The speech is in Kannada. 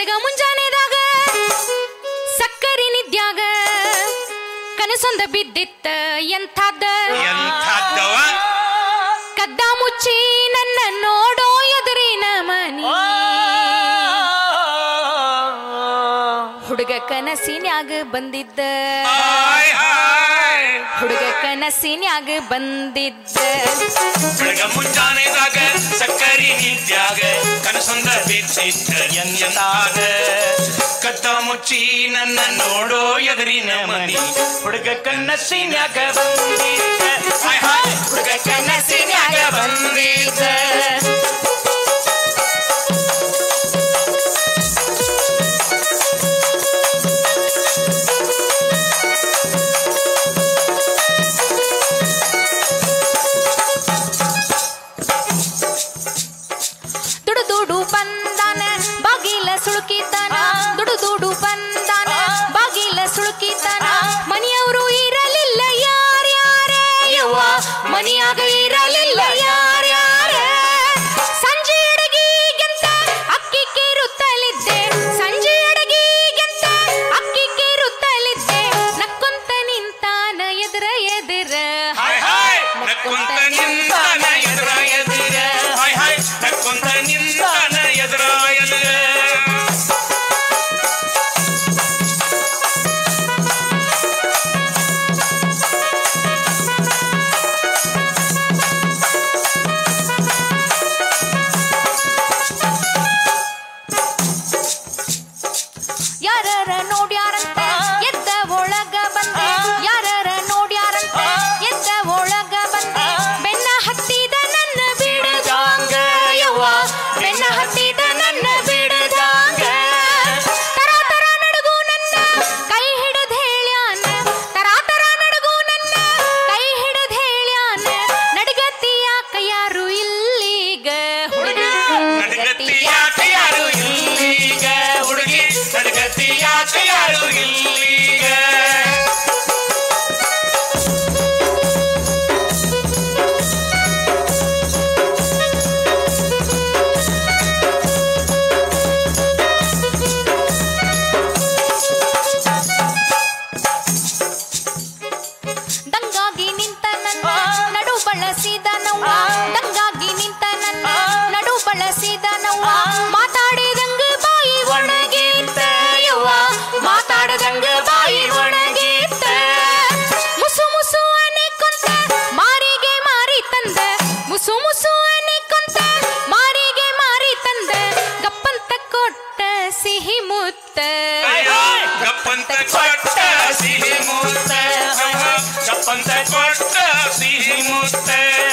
ಬೆಳಗ ಮುಂಜಾನೆದಾಗ ಸಕ್ಕರಿ ನಿದ್ಯಾಗ ಕನಸೊಂದ ಬಿದ್ದಿತ್ತ ಎಂಥದ್ದ ಎಂಥದ್ದವ ಕದ್ದ ಮುಚ್ಚಿ ನನ್ನ ನೋಡೋ ಎದುರಿನ ಮನಿ ಹುಡುಗ ಕನಸಿನ್ಯಾಗ ಬಂದಿದ್ದ ಹಾಯ್ ಹಾಯ್ ಹುಡುಗ ಕನಸಿನ್ಯಾಗ ಬಂದಿದ್ದ ಬೆಳಗ ಮುಂಜಾನೆದಾಗ ಸಕ್ಕರಿ ನಿದ್ಯಾಗ ಕನಸೊಂದ ಬಿದ್ದಿತ್ತ ಎಂತಾದ ಕದ್ದ ಮುಚ್ಚಿ ನನ್ನ ನೋಡೋ ಎದುರಿನ ಮನಿ ಹುಡುಗ ಕನಸಿನ್ಯಾಗ ಬಂದಿದ್ದ ಹಾಯ್ ಹಾಯ್ ಹುಡುಗ ಕನಸಿನ್ಯಾಗ ಬಂದಿದ್ದ ದುಡು ದುಡು ಬಂದಾನ ಬಾಗಿಲ ಸುಳುಕಿದ್ದಾನ ದುಡು ದುಡು ಬಂದಾನ ಬಾಗಿಲ ಸುಳುಕಿದ್ದಾನ ಮನೆಯವರು ಇರಲಿಲ್ಲ ಯಾರ್ಯಾರ ಯವ್ವ ಮನೆಯಾಗ ಇರಲಿಲ್ಲ ಯಾರ್ಯಾರ ಸಂಜೆ ಅಡಗಿಗೆಂತ ಅಕ್ಕಿ ಕೇರುತ್ತಲಿದ್ದೆ ಸಂಜೆ ಅಡಗಿಗೆಂತ ಅಕ್ಕಿ ಕೇರುತ್ತಲಿದ್ದೆ ನಕ್ಕೊಂತ ನಿಂತಾನ ಎದುರ ಎದುರ ಹಾಯ್ ಹಾಯ್ ನಕ್ಕೊಂತ ನಿಂತಾನ ಎದುರ ಎದುರ ಹಾಯ್ ಹಾಯ್ ನಕ್ಕೊಂತ ನಿಂತಾನ ಎದುರ ಎದುರ ಯಾರರ ನೋಡ್ಯಾರಂತ ಎದ್ದ ಒಳಗ ಬಂದೆ ಯಾರರ ನೋಡ್ಯಾರಂತ ಎದ್ದ ಒಳಗ ಬಂದೆ ಬೆನ್ನ ಹತ್ತಿದ ನನ್ನ ಬಿಡದಾಂಗ ಯವ್ವ ಬೆನ್ನ ಹತ್ತಿದ ನನ್ನ ಬಿಡದಾಂಗ ತರ ತರ ನಡುಗು ನನ್ನ ಕೈ ಹಿಡಿದು ಹೇಳ್ಯಾನ ತರ ತರ ನಡುಗು ನನ್ನ ಕೈ ಹಿಡಿದು ಹೇಳ್ಯಾನ ನಡಗತಿ ಯಾಕ ಯಾರು ಇಲ್ಲೀಗ ಹುಡುಗ ನಡಗತ್ತಿ ಯಾಕೆ ಯಾರು ಇಲ್ಲೀಗ ಹುಡುಗಿ ನಡಗತ್ತಿ ಯಾಕೆ ಯಾರು ಇಲ್ಲೀಗ ದಂಗಾಗಿ ನಿಂತ ನನ್ನ ನಡು ಬಳಸಿದ ನವ್ವ ದಂಗಾಗಿ ನಿಂತ ನನ್ನ ನಡು ಬಳಸಿದ ನವ್ವ ಮಾತಾಡಿದಂಗ ಬಾಯಿ ಒಣಗಿತ್ತ ಯವ್ವ ಮಾತಾಡದಂಗ ಬಾಯಿ ಒಣಗಿತ್ತ ಮುಸು ಮುಸು ಅನೆ ಕೊಂತ ಮಾರಿಗೆ ಮಾರಿ ತಂದ ಮುಸು ಮುಸು ಅನೆ ಕೊಂತ ಮಾರಿಗೆ ಮಾರಿ ತಂದ ಗಪ್ಪಂತ ಕೊಟ್ಟ ಸಿಹಿ ಮುತ್ತ ಹಾಯ್ ಹಾಯ್ ಗಪ್ಪಂತ ಕೊಟ್ಟ ಸಿಹಿ ಮುತ್ತ ಹಾಯ್ ಹಾಯ್ ಗಪ್ಪಂತ ಕೊಟ್ಟ ಸಿಹಿ ಮುತ್ತ